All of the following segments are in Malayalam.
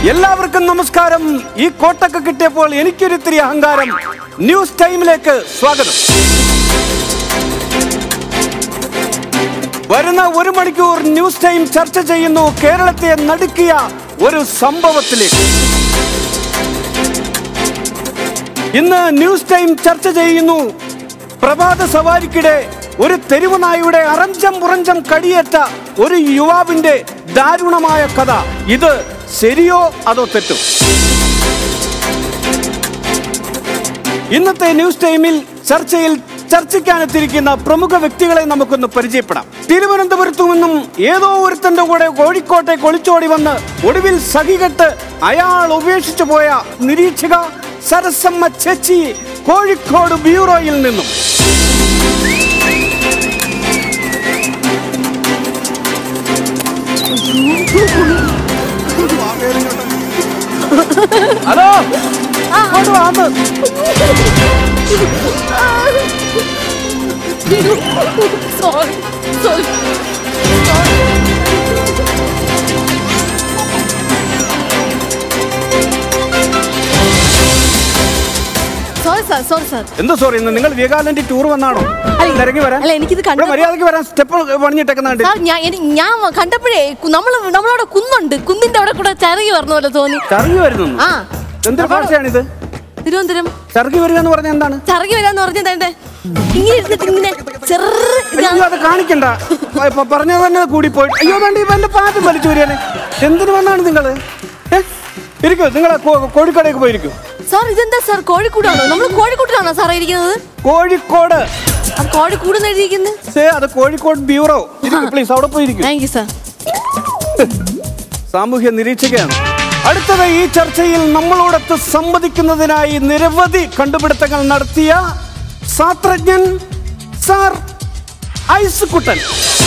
എല്ലാവർക്കും നമസ്കാരം ഈ കോട്ടൊക്കെ കിട്ടിയപ്പോൾ എനിക്കൊരിത്തിരി അഹങ്കാരം ന്യൂസ് ടൈമിലേക്ക് സ്വാഗതം വരുന്ന ഒരു മണിക്കൂർ ന്യൂസ് ടൈം ചർച്ച ചെയ്യുന്നു കേരളത്തെ നടുക്കിയ ഒരു സംഭവത്തിലേക്ക് ഇന്ന് ന്യൂസ് ടൈം ചർച്ച ചെയ്യുന്നു പ്രഭാത സവാരിക്കിടെ ഒരു തെരുവ് നായുടെ അറഞ്ചം പുറഞ്ചം കടിയേറ്റ ഒരു യുവാവിന്റെ ദാരുണമായ കഥ ഇത് ശരിയോ അതോ തെറ്റോ ഇന്നത്തെ ന്യൂസ് ടൈമിൽ ചർച്ചയിൽ ചർച്ചയ്ക്കാനെത്തിരിക്കുന്ന പ്രമുഖ വ്യക്തികളെ നമുക്കൊന്ന് പരിചയപ്പെടാം തിരുവനന്തപുരത്തു നിന്നും ഏതോ ഒരുത്തന്റെ കൂടെ കോഴിക്കോട്ടെ കൊളിച്ചോടി വന്ന് ഒടുവിൽ സഹികെട്ട് അയാൾ ഉപേക്ഷിച്ചു പോയ നിരീക്ഷക സരസമ്മ ചേച്ചി കോഴിക്കോട് ബ്യൂറോയിൽ നിന്നും ഹലോ അങ്ങോട്ട് വാന്ന് sorry sorry sorry sir sorry sir എന്താ സോറി ഇന്ന് നിങ്ങൾ വിവേകാനന്ദ ടൂർ വന്നാണോ അല്ല, ഇറങ്ങി വരാൻ അല്ല, എനിക്കിത് ഇവിടെ കണ്ടപ്പോ- മര്യാദക്ക് വരാൻ സ്റ്റെപ്പ് പണിഞ്ഞിട്ടേക്കുന്നുണ്ട് സാർ ഞാൻ എനി- ഞാൻ കണ്ടപ്പോഴേ കു- നമ്മള് നമ്മളവിടെ കുന്നുണ്ട് കുന്നിന്റെ അവിടെ കൂടെ ചരകി പറഞ്ഞ പോലെ തോന്നി ചറുകി വരുന്നു ആ എന്തൊരു ഭാഷയാണിത് തിരുവനന്തപുരം ചറുകി വരിക എന്ന് പറഞ്ഞ എന്താണ് ചരകി വരാന്ന് പറഞ്ഞത് എന്റെ ഇങ്ങനെ ഇരുന്നിട്ട് ഇങ്ങനെ ചെറു അയ്യോ അത് കാണിക്കണ്ട ഇപ്പൊ പറഞ്ഞത് തന്നെ കൂടി പോയി അയ്യോ വേണ്ട ഇപ്പൊ എന്റെ പാട്ട് വലിച്ചു വരികയാണ് എന്തിനു വന്നാണ് നിങ്ങള് ഏ? ഇരിക്കൂ നിങ്ങൾ കോഴിക്കോടേക്ക് പോയിരിക്കൂ സാർ ഇതെന്താ സാർ കോഴിക്കോടാണോ നമ്മൾ കോഴിക്കോട്ടിലാണോ സാറേ ഇരിക്കുന്നത് കോഴിക്കോട് ആ കോഴിക്കോട് എഴുതിയിരിക്കുന്നത് സേ അത് കോഴിക്കോട് ബ്യൂറോ പ്ലീസ് അവിടെ പോയിരിക്കും താങ്ക് യു സാർ സാമൂഹ്യ നിരീക്ഷകയാണ് അടുത്തത് ഈ ചർച്ചയിൽ നമ്മളോടൊത്ത് സംവദിക്കുന്നതിനായി നിരവധി കണ്ടുപിടുത്തങ്ങൾ നടത്തിയ ശാസ്ത്രജ്ഞൻ സാർ ഐസ് കുട്ടൻ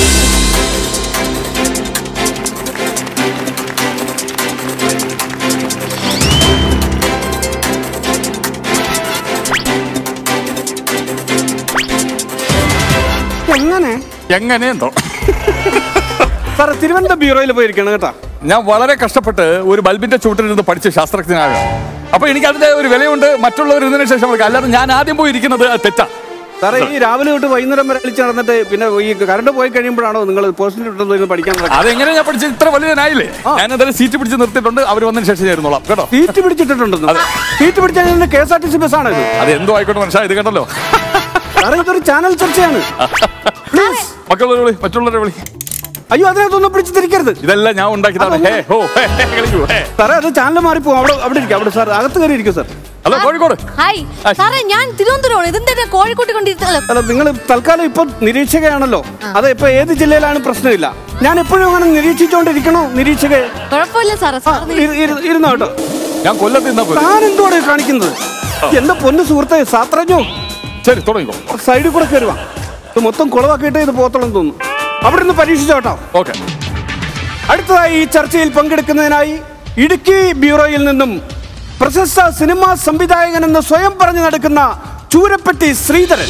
എങ്ങനെ എങ്ങനെയെന്തോ സാർ തിരുവനന്തപുരം ബ്യൂറോയിൽ പോയിരിക്കണം കേട്ടാ ഞാൻ വളരെ കഷ്ടപ്പെട്ട് ഒരു ബൾബിന്റെ ചൂട്ടിലിരുന്ന് പഠിച്ച ശാസ്ത്രജ്ഞനാകാം അപ്പൊ എനിക്ക് അതിന്റെ ഒരു വിലയുണ്ട് മറ്റുള്ളവർ ഇതിനു ശേഷം അവർക്ക് അല്ലാതെ ഞാൻ ആദ്യം പോയി ഇരിക്കുന്നത് അത് തെറ്റാ സാറേ ഈ രാവിലെ തൊട്ട് വൈകുന്നേരം വരെ കളിച്ച് നടന്നിട്ട് പിന്നെ ഈ കറണ്ട് പോയി കഴിയുമ്പോഴാണോ നിങ്ങൾ പോസ്റ്റിൽ ഇട്ടത് പഠിക്കാൻ തുടങ്ങിയത്? അതെങ്ങനെ ഞാൻ പഠിച്ചത് ഇത്ര വലിയനായില്ലേ ഞാൻ എന്തായാലും സീറ്റ് പിടിച്ച് നിർത്തിയിട്ടുണ്ട് അവർ വന്നതിന് ശേഷം ചേർന്നോളാം കേട്ടോ സീറ്റ് പിടിച്ചിട്ടുണ്ടെന്ന് അതെ. സീറ്റ് പിടിച്ചാൽ K S R T C ബസ്സാണ് ഇത് അത് എന്തോ ആയിക്കോട്ടെ മനസ്സിലായി ഇത് കേട്ടല്ലോ സാറേ ഇതൊരു ചാനൽ ചർച്ചയാണ് പ്ലീസ് മക്കളുടെ വിളി മറ്റുള്ളവരെ വിളി അയ്യോ അതിനകത്തൊന്നും പിടിച്ച് തിരിക്കരുത് ഇതെല്ലാം ഞാൻ ഉണ്ടാക്കിയതാണ് ഹേ ഹോ ഹേ ഹേ, കളിക്കൂ ഹേ സാറേ അത് ചാനൽ മാറിപ്പോകും അവിടെ അവിടെ ഇരിക്കും അവിടെ സാർ അകത്ത് കയറി ഇരിക്കും സാർ ഹലോ കോഴിക്കോട് ഹായ് സാറേ ഞാൻ തിരുവനന്തപുരമാണ് ഇതെന്താ കോഴിക്കോട്ട് കൊണ്ടിരുത്തല്ലോ അല്ല നിങ്ങൾ തൽക്കാലം ഇപ്പൊ നിരീക്ഷകയാണല്ലോ അത് ഇപ്പൊ ഏത് ജില്ലയിലാണ് പ്രശ്നമില്ല ഞാൻ എപ്പോഴും അങ്ങനെ നിരീക്ഷിച്ചുകൊണ്ടിരിക്കണോ നിരീക്ഷകയെ കുഴപ്പമില്ല സാറേ സാർ ഇരു- ഇരു- ഇരുന്നോ കേട്ടോ ഞാൻ കൊല്ലത്ത് നിന്നാ പോയി താൻ എന്തുവാണ് ഈ കാണിക്കുന്നത് എന്റെ പൊന്ന് സുഹൃത്തെ ശാസ്ത്രജ്ഞോ ശരി തുടങ്ങിക്കോ സൈഡിൽ കൂടെ കയറുവാ ഇത് മൊത്തം കുളവാക്കിയിട്ട് ഇത് പോത്തോളം തോന്നുന്നു അവിടെ നിന്ന് പരീക്ഷിച്ചോട്ടോ ഓക്കെ അടുത്തതായി ഈ ചർച്ചയിൽ പങ്കെടുക്കുന്നതിനായി ഇടുക്കി ബ്യൂറോയിൽ നിന്നും പ്രശസ്ത സിനിമാ സംവിധായകൻ എന്ന് സ്വയം പറഞ്ഞു നടക്കുന്ന ചൂരപ്പെട്ടി ശ്രീധരൻ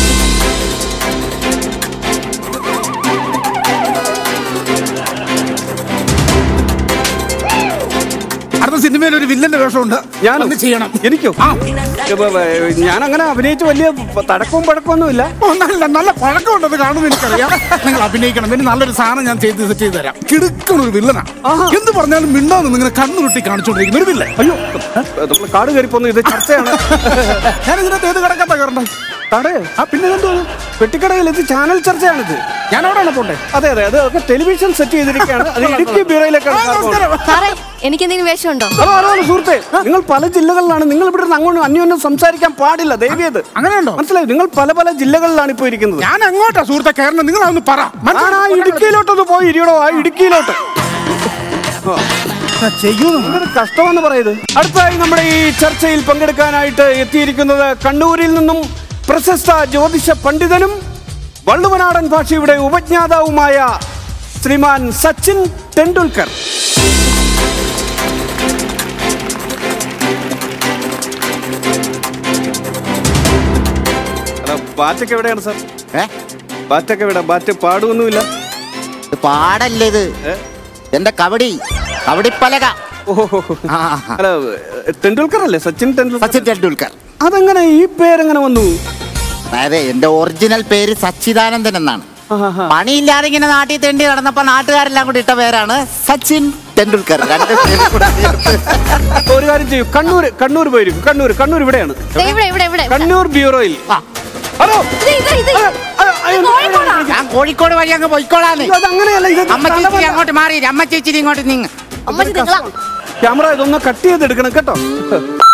അടുത്ത സിനിമയിൽ ഒരു വില്ലന്റെ വേഷമുണ്ട് ഞാൻ ഒന്ന് ചെയ്യണം എനിക്കോ ആ. ഞാൻ അങ്ങനെ അഭിനയിച്ച് വലിയ പടക്കവും പടക്കമൊന്നുമില്ല ഓ, നല്ല നല്ല പഴക്കമുണ്ടെന്ന് കാണുമ്പോൾ എനിക്കറിയാം നിങ്ങൾ അഭിനയിക്കണം പിന്നെ നല്ലൊരു സാധനം ഞാൻ ചെയ്ത് സെറ്റ് ചെയ്ത് തരാം കിടുക്കണ ഒരു വില്ലനാ ആഹാ. എന്ത് പറഞ്ഞാലും മിണ്ടാന്ന് നിങ്ങൾ കണ്ണുരുട്ടി കാണിച്ചോണ്ടിരിക്കുന്ന ഒരു വില്ലൻ അയ്യോ നമ്മൾ കാട് കയറിപ്പോന്നു ഇത് ചർച്ചയാണ് ഞാൻ ഇതിനകത്ത് ഏത് കിടക്കാത്ത കയറണ്ട തടേ ആ പിന്നെ എന്തോ പെട്ടിക്കടയിൽ ഇത് ചാനൽ ചർച്ചയാണിത് ഞാൻ അവിടെയാണ് പോണ്ടേ അതെ അതെ അത് ഒക്കെ ടെലിവിഷൻ സെറ്റ് ചെയ്തിരിക്കുകയാണ് അത് ഇടുക്കി ബ്യൂറോയിലേക്കാണ് ആ, സാർ പോകുന്നത്. നമസ്കാരം. സാറേ എനിക്ക് എന്തെങ്കിലും വേഷമുണ്ടോ ഹലോ ഹലോ ഹലോ, സുഹൃത്തെ നിങ്ങൾ പല ജില്ലകളിലാണ് നിങ്ങൾ ഇവിടെ നിന്ന് അങ്ങോട്ട് അന്യോന്യം സംസാരിക്കാൻ പാടില്ല ദേവിയത് അങ്ങനെയുണ്ടോ മനസ്സിലായി നിങ്ങൾ പല പല ജില്ലകളിലാണ് ഇപ്പോ ഇരിക്കുന്നത് ഞാൻ അങ്ങോട്ടാ സുഹൃത്തെ കയറണം നിങ്ങൾ അതൊന്ന് പറ ഞാൻ ആ ഇടുക്കിയിലോട്ടൊന്ന് പോയി ഇരിയടോ ആ ഇടുക്കിയിലോട്ട് ചെയ്യൂന്ന് എന്തൊരു കഷ്ടമെന്ന് പറയുന്നത് അടുത്തായി നമ്മുടെ ഈ ചർച്ചയിൽ പങ്കെടുക്കാനായിട്ട് എത്തിയിരിക്കുന്നത് കണ്ണൂരിൽ നിന്നും പ്രശസ്ത ജ്യോതിഷ പണ്ഡിതനും വള്ളുവനാടൻ ഭാഷയുടെ ഉപജ്ഞാതാവുമായ ശ്രീമാൻ സച്ചിൻ ടെണ്ടുൽക്കർ ബാറ്റൊക്കെ എവിടെയാണ് സാർ ഏ? ബാറ്റൊക്കെ എവിടെ ബാറ്റ് പാടുമൊന്നുമില്ല ഇത് പാടല്ലേ ഇത് ഏ? എന്റെ കബഡി കബഡിപ്പലക ഓഹോ ആ, അല്ല ടെണ്ടുൽക്കർ അല്ലേ സച്ചിൻ ടെണ്ടുൽക്കർ സച്ചിൻ ടെണ്ടുൽക്കർ അതെങ്ങനെ ഈ പേരെങ്ങനെ വന്നു അതായത് എന്റെ ഒറിജിനൽ പേര് സച്ചിദാനന്ദൻ എന്നാണ് ആഹാ. പണിയില്ലാതെ ഇങ്ങനെ നാട്ടിൽ തെണ്ടി നടന്നപ്പോ നാട്ടുകാരെല്ലാം കൂടി ഇട്ട പേരാണ് സച്ചിൻ ടെണ്ടുൽക്കർ രണ്ട് പേരും കൂടെ ചേർത്ത്. അപ്പൊ ഒരു കാര്യം ചെയ്യൂ കണ്ണൂർ കണ്ണൂർ പോയിരിക്കും കണ്ണൂർ കണ്ണൂർ ഇവിടെയാണ് ദേ ഇവിടെ ഇവിടെ ഇവിടെ കണ്ണൂർ ബ്യൂറോയിൽ ഹലോ ഇത് ഇത് ഇത് അല്ല, അല്ല, അയ്യോ, ഇത് കോഴിക്കോടാ. ഞാൻ കോഴിക്കോട് വഴി അങ്ങ് പോയിക്കോളാന്ന് ഇത് അങ്ങനെയല്ല ഇത് അമ്മ ചേച്ചി അങ്ങോട്ട് മാറി അമ്മ ചേച്ചി ഇങ്ങോട്ട് നീങ്ങ അമ്മച്ചി നിങ്ങളാ ക്യാമറ ഇതൊന്ന് കട്ട് ചെയ്തെടുക്കണം കേട്ടോ